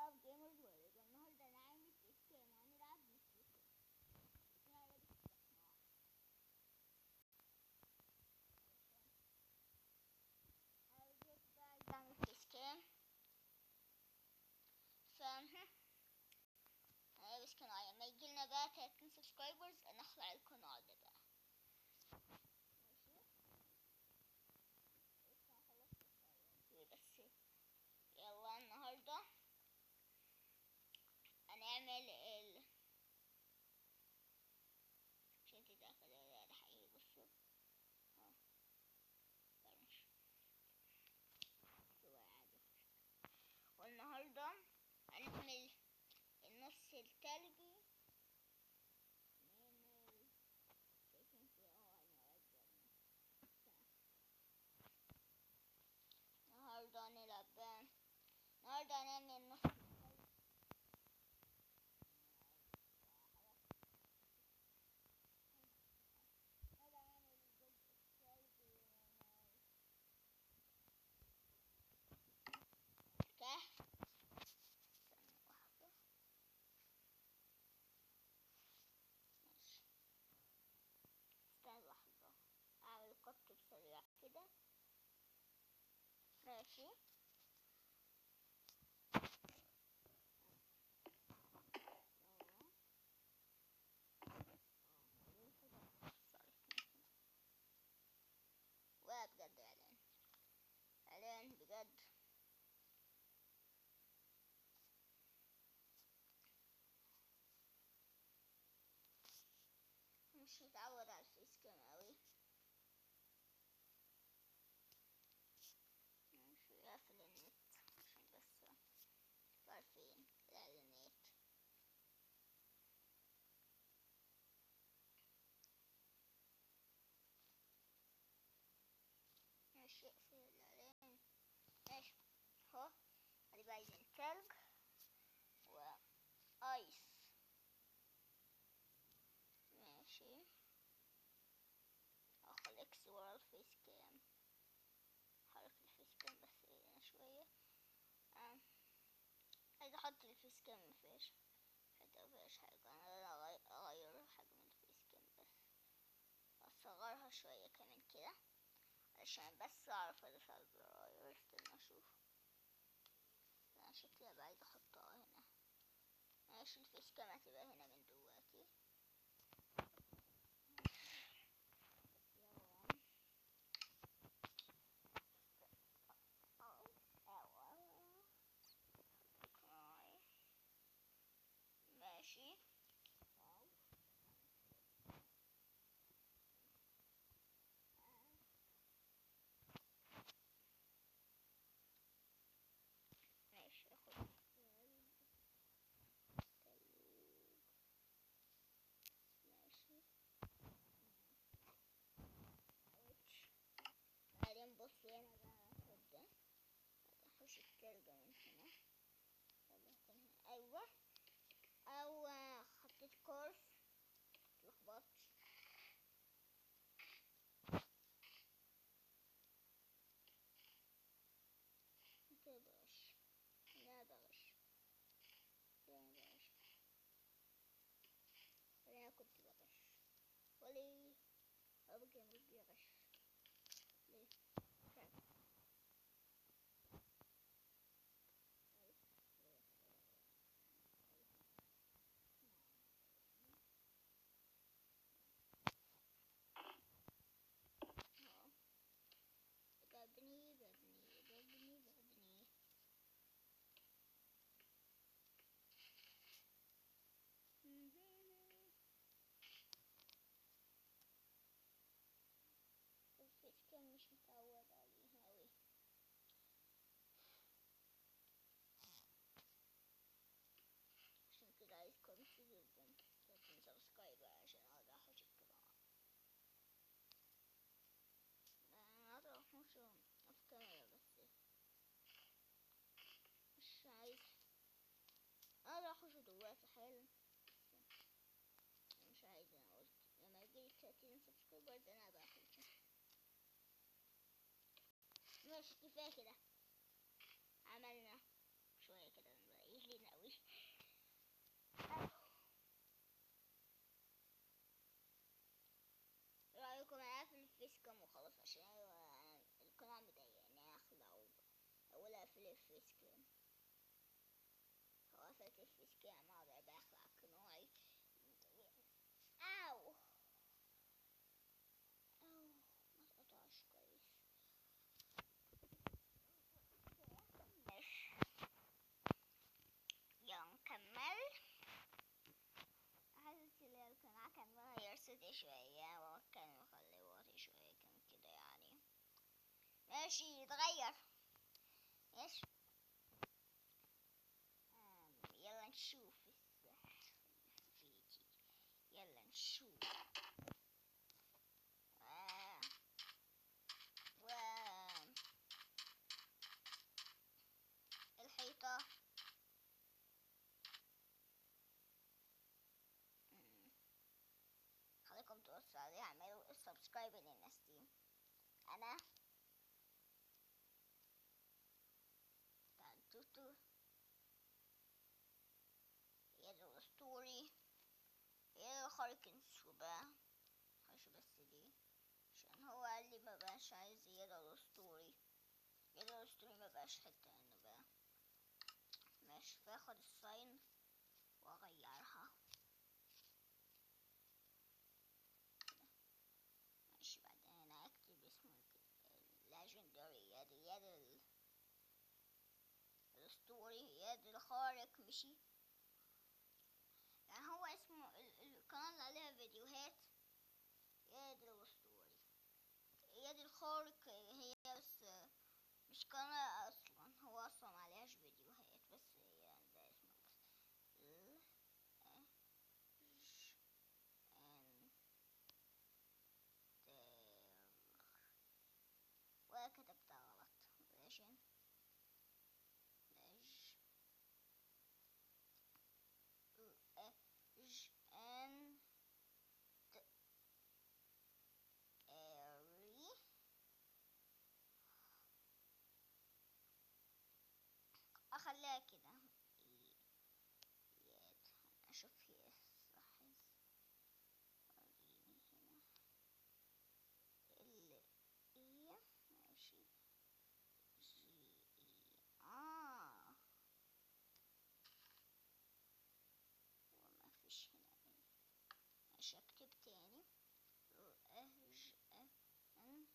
شباب جيمرز وورلد والنهارده انا عامل فيس كام وهنلعب مستر كام اللعبة دي بتسمع عاوزك بقى عايز اعمل فيس كام فاهم انا بس قناة لما يجيلنا بقى 30 سبسكرايبرز انا اخلع القناة ده بقى ماشي لسه خلصت الصلاة بس يلا النهاردة هنعمل ال مش انت داخل ده حقيقي بصوا اه فرنش سواء عادي والنهاردة هنعمل النص التلجي من ال شايفين فيه اه انا عجبني النهاردة هنلعب بقى النهاردة هنعمل نص التلج النهاردة هنعمل جزء التلج من ال كهف ثانية واحدة ماشي استنى لحظة أعمل قط بسريع كده ماشي آه. آه. Sorry. لا بجد إعلان إعلان بجد مش متعود على الفيس كام أوي مش قافل النت عشان بس عارفين الإعلانات ماشي اقفل الإعلان ماشي اهو ادي بقى عايزين تلج وآيس ماشي اخد اكس ورا الفيس كام حرك الفيس كام بس هنا شوية آه. عايز احط الفيس كام مفيش حتى مفيش حاجة انا أغي- اغير حجم الفيس كام بس اصغرها شوية كمان كده عشان بس اعرف ادوس على الزراير استنى اشوف انا شكلي بقى عايز احطها هنا ماشي الفيس كام هتبقى هنا من دلوقتي يلا أو أو أوكي. ماشي واو آه. ماشي اخد تلج تلج ماشي اوتش بعدين بصوا هنا بقى هاخد ده هحوش التلج من هنا يلا يكون هنا ايوه او حطيت كورس اتلخبطت كده بغش لا بغش لا بغش انا كنت بغش ولي ابقى مربي غش ليه مش عارف. اه ببني ببني ببني ببني الفيس كان مش متعود عليها أوي عشان كده عايزكم تجيبوا 30 سبسكرايبر عشان اقدر احوش القناة انا اقدر احوشه في كاميرا بس مش عايز اقدر احوشه دلوقتي حالا بس مش عايز انا قلت لما يجيلي 30 سبسكرايبرز انا هبقى احوشه ماشي كفاية كده عملنا شوية كده نلاقيه لي كام اقدر بخلع قناعي او او ما اتقطعش كويس ماشي يلا نكمل حاسس ان القناع كان مغير صوتي شوية وكان مخلي واطي شوية كان كده يعني ماشي يتغير ماشي آم، يلا نشوف السحر فيدي يلا نشوف آه. و الحيطة مم. خليكم تبصوا عليه اعملوا سبسكرايب للناس دي انا كان توتو يد الاسطوري يد خارق السباع مش بس دي عشان هو قال لي ما بقاش عايز يد الاسطوري يد الاسطوري ما بقاش حتة هنا بقى ماشي فاخد الساين واغيرها ماشي بعدين انا اكتب اسم الليجندري يد يد ال- الاسطوري يد الخارق مشي يعني هو اسمه ال- القناة اللي عليها فيديوهات يد الاسطوري يد الخارق هي بس مش قناة اصلا هو اصلا معلهاش فيديوهات بس هي ده اسمه بس ال ج ان تير وكتبتها غلط ليجن ليج ج ان اري اخليها كده ي- يد اشوف هي صح وريني هنا ال اي ماشي جي اي اه وما فيش هنا ايه ماشي اكتب تاني اه ج ان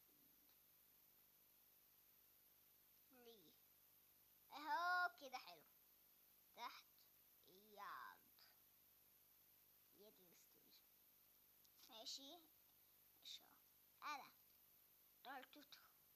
ري اهو كده حلو تحت ياد يد الستوري ماشي ماشي أهو. انا دارتوتو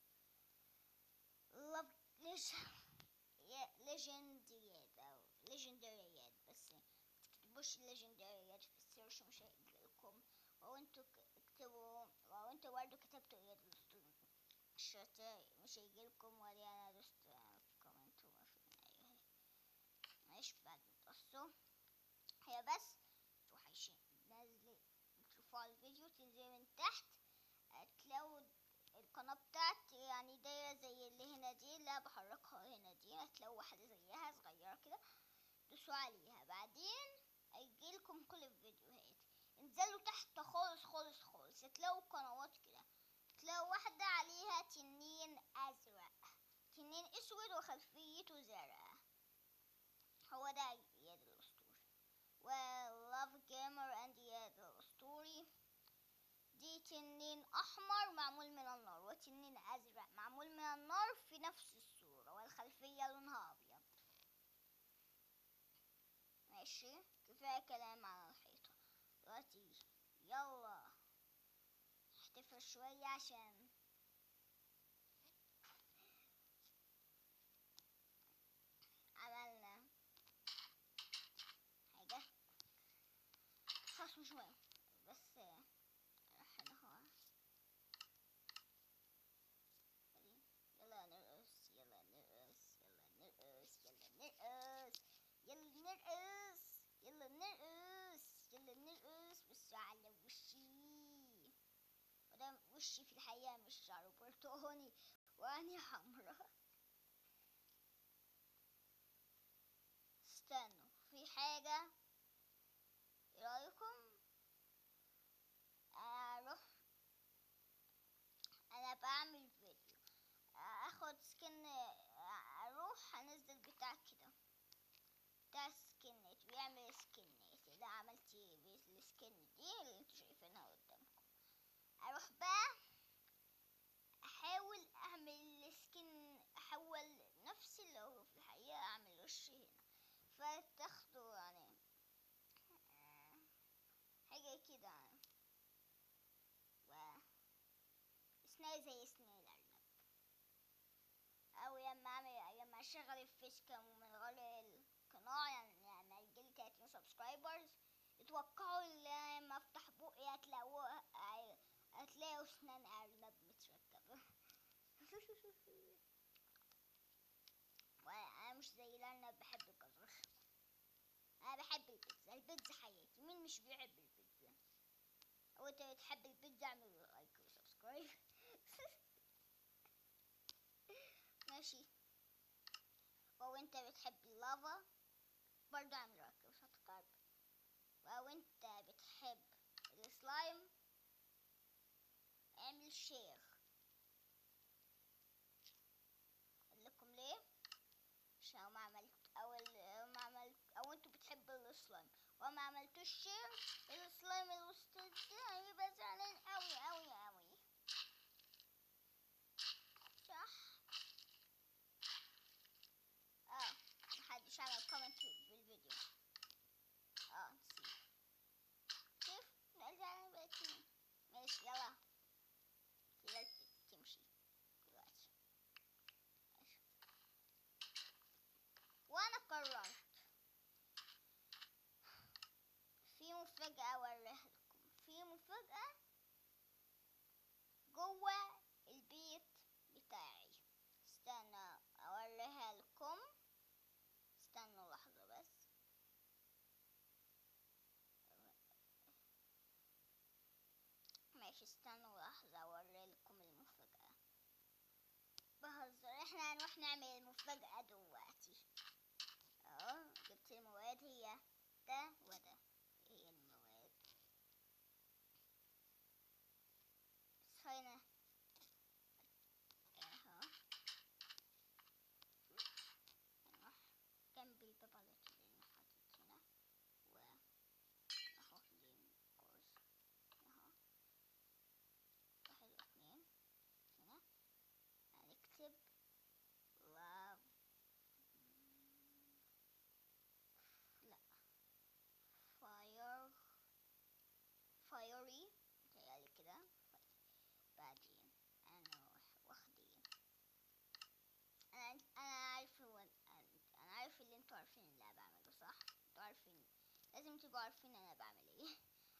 لف ليج ليجندريات او ليجندريات بس متكتبوش ليجندريات في السيرش مش هيجيلكم او انتوا ك- اكتبوا او انتوا برضه كتبتوا يد الاسطوري مش هت- مش هيجيلكم ولا انا دوست في كومنت وما في ايوه ماشي بعد ما تقصوا هي بس تروح عايشين نازلة تشوفوا على الفيديو تنزلي من تحت هتلاقوا القناة بتاعتي يعني دايرة زي اللي هنا دي اللي أنا بحركها هنا دي هتلاقوا واحدة زيها صغيرة كده دوسوا عليها بعدين هيجيلكم كل الفيديوهات انزلوا تحت خالص خالص خالص هتلاقوا قنوات كده تلاقوا واحدة عليها تنين أزرق تنين أسود وخلفيته زرقاء هو ده يد الأسطوري و Love Gamer and يد الأسطوري دي تنين أحمر معمول من النار وتنين أزرق معمول من النار في نفس الصورة والخلفية لونها أبيض ماشي كفاية كلام عن الحيطة دلوقتي يلا احتفل شوية عشان عملنا حاجة خلاص مش مهم بس احنا هو بعدين يلا نرقص يلا نرقص يلا نرقص يلا نرقص يلا نرقص يلا نرقص يلا نرقص بس على وشي وده وشي في الحقيقة مش شعره برتقاني وعيني حمرا استنوا في حاجة ايه رأيكم اروح انا بعمل فيديو اخد سكن اروح انزل بتاع كده بتاع سكنت بيعمل وش هنا فتاخدوا يعني آه، حاجة كده يعني و سناي زي سناي الأرنب أو لما أعمل لما أشغل الفيس كام من غير القناع يعني لما يجيلي تلاتين سبسكرايبرز اتوقعوا ان أنا لما افتح بقي هتلاقوا هتلاقوا اسنان ارنب متركبة وانا مش زي الارنب بحب الجزر انا بحب البيتزا البيتزا حياتي مين مش بيحب البيتزا او انت بتحب البيتزا اعمل لايك وسبسكرايب ماشي او انت بتحب اللافا برضه اعمل لايك وسبسكرايب لو انت بتحب السلايم اعمل شير اقول لكم ليه عشان ما عملت او ال- ما عملت او انتوا بتحبوا السلايم وما عملتوش شير السلايم الاستاذ ده هيبقى زعلان قوي قوي قوي صح اه محدش عمل كومنت بالفيديو اه نسيت كيف نرجع بقيتين ماشي يلا كده تمشي دلوقتي ماشي. وانا قررت في مفاجأة اوريها لكم في مفاجأة جوه البيت بتاعي استنى اوريها لكم استنوا لحظة بس ماشي استنوا لحظة اوريلكم المفاجأة بهزر احنا هنروح نعمل المفاجأة دلوقتي اهو جبت المواد هي ده وده هي المواد بس هنا اهو نروح جنب الباب على طول اللي حاطط هنا و اهو لين كورس اهو واحد واثنين هنا هنكتب love لا fire fiery متهيألي كده بعدين انا واخدين انا انا عارف هو انا عارف اللي انتوا عارفين اللي انا بعمله صح انتوا عارفين لازم تبقوا عارفين انا بعمل ايه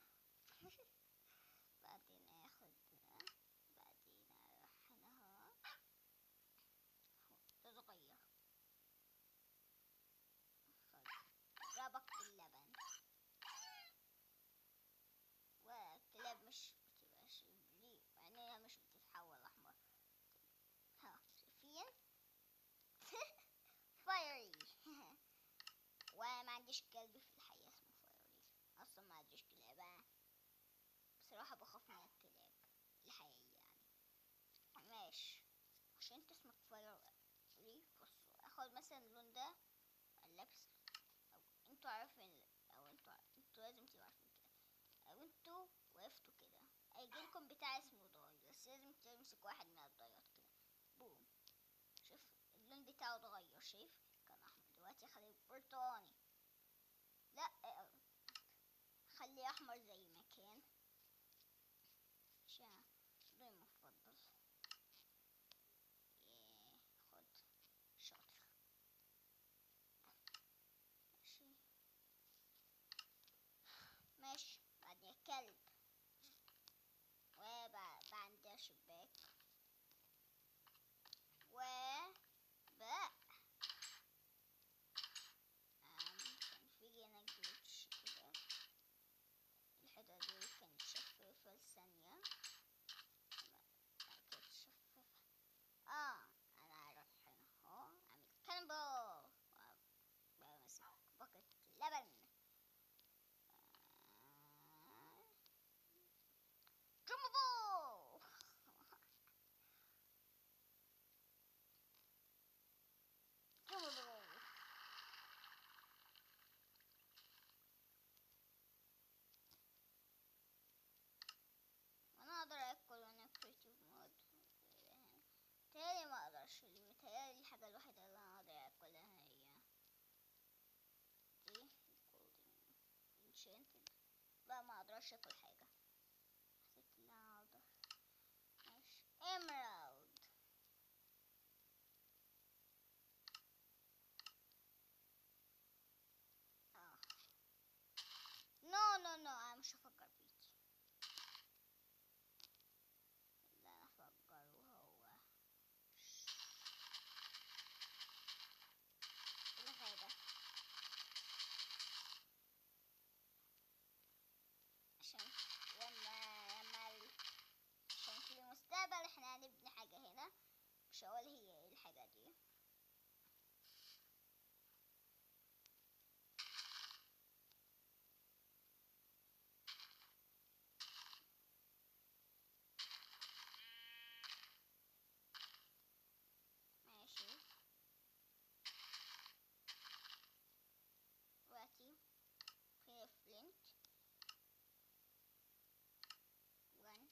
بعدين اخد ده بعدين اروح هنا اهو أهو، ده صغير خد ربط باللبن والكلاب مش بتبقاش ليه عينيها مش بتتحول احمر ها شايفين فايري وما عنديش كلب في الحقيقة اسمه فايري اصلا ما عنديش كلاب أنا بصراحة بخاف من الكلاب الحقيقية يعني ماشي عشان انت اسمك فايري بصوا اخد مثلا اللون ده اللبس او انتوا عارفين او انتوا انتوا لازم تبقوا عارفين كده او انتوا وقفتوا كده هيجيلكم بتاع اسمه ضاي بس لازم تمسك واحد من الضايات كده بوم شوف اللون بتاعه اتغير شايف كان احمر دلوقتي خليه برتقاني لا اه، خليه احمر زي ما كان عشان لوني المفضل ايه، خد شاطر ماشي ماشي بعدين كلب وبعد ده شباك وباء أم، كان في هنا جلتش كده الحيطة مقدرش اكل حاجة حسيت ان انا اقدر ماشي emerald اه نو نو نو انا مش هفكر فيكي اللي انا افكره هو الغابة عشان لما لما ال- عشان في المستقبل احنا هنبني حاجة هنا مش هقول هي ايه الحاجة دي ماشي دلوقتي في فلينت وان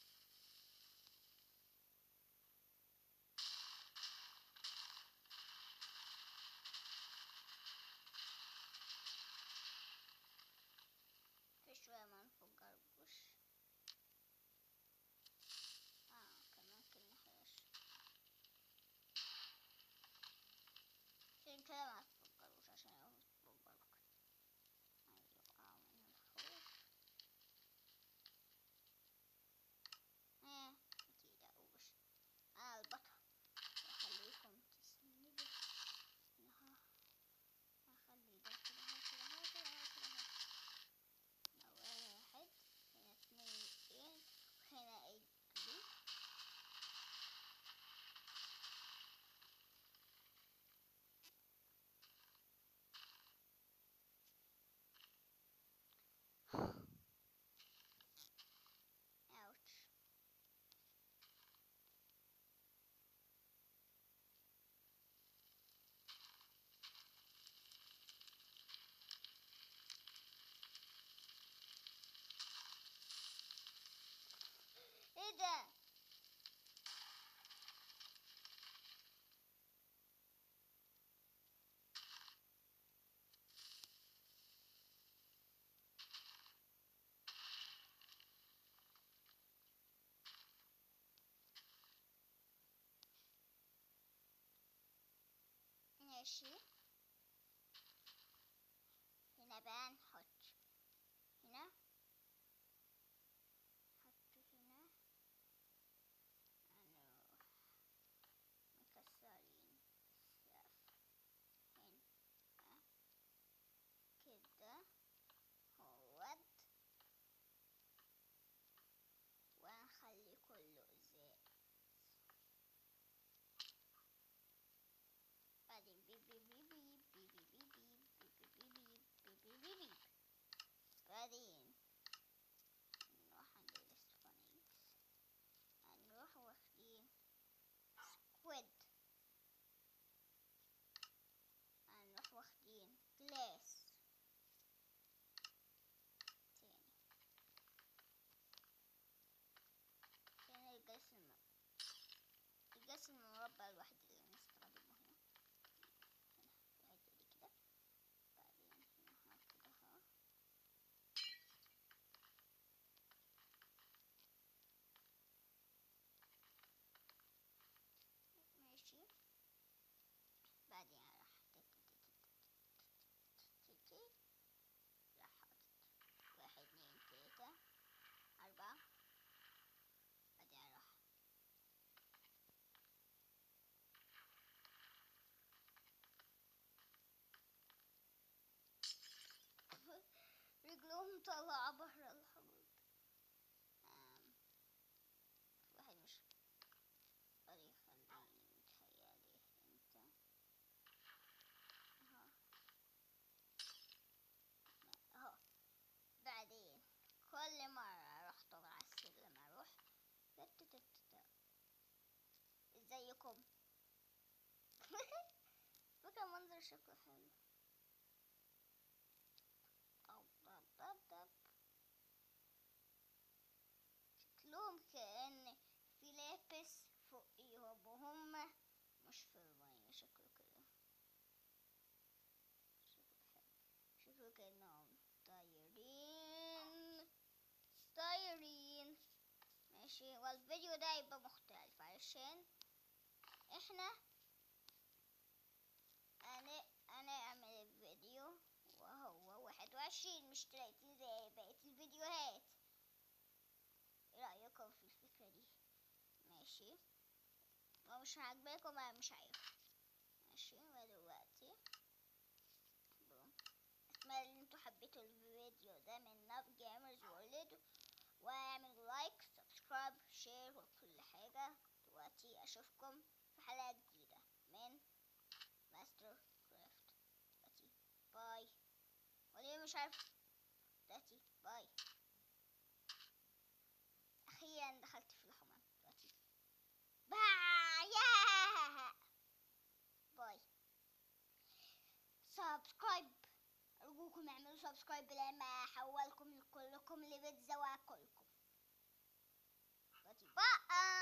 في شوية ما نفجربوش اه كمان كنا حياش عشان كده ما تفجروش عشان لو تفجروا هيقعوا من الخوف ايه متقلقوش انا البطل واخليكم تسندوا اها هخلي ده كده اهو كده اهو كده اهو كده اهو هنا واحد هنا اتنين وهنا اجري اوتش ايه ده ماشي هنا بقى نحط هنا نحط هنا نروح مكسرين السقف هنا كده هوت ونخلي كله ازاز بعدين بيب بيب بيب بيب بيب بيب بيب بيب بيب بيب بيب بيب بيب بعدين نروح عند الاسفنكس هنروح واخدين سكويد هنروح واخدين جلاس تاني تاني الجلاس الم... الجلاس المربع الوحيد اللي بنستخدمه هنا هنا في الحتة دي كده بعدين هنا ها كده ها ماشي بعدين راح تيجي راح حاطط واحد اتنين تلاتة أربعة بعدين راح رجلهم طالعة برا الحوض آم، واحد مش قادر يخليني متهيألي انت اهو اهو بعدين كل مرة اروح طالع على السلم اروح تت تت تت. ازيكم فكرة منظر شكله حلو أو دب دب دب شكلهم كأن في لابس فوقيهم وهم مش في المية شكله كده شكله حلو شكله كأنهم طايرين ماشي والفيديو ده يبقى مختلف علشان احنا انا انا اعمل الفيديو وهو واحد وعشرين مش تلاتين زي بقية الفيديوهات ايه رأيكم في الفكرة دي ماشي لو مش عاجباكم انا مش عارف ماشي ودلوقتي بوم. اتمنى ان انتوا حبيتوا الفيديو ده من ناب جيمرز وورلد واعملوا لايك سبسكرايب شير وكل حاجة دلوقتي اشوفكم في حلقة جديدة من ماستر كرافت دلوقتي باي وليه مش عارف دلوقتي باي اخيرا دخلت في الحمام دلوقتي باي ياه باي سبسكرايب ارجوكم اعملوا سبسكرايب لما احولكم كلكم لبيتزا واكلكم دلوقتي باي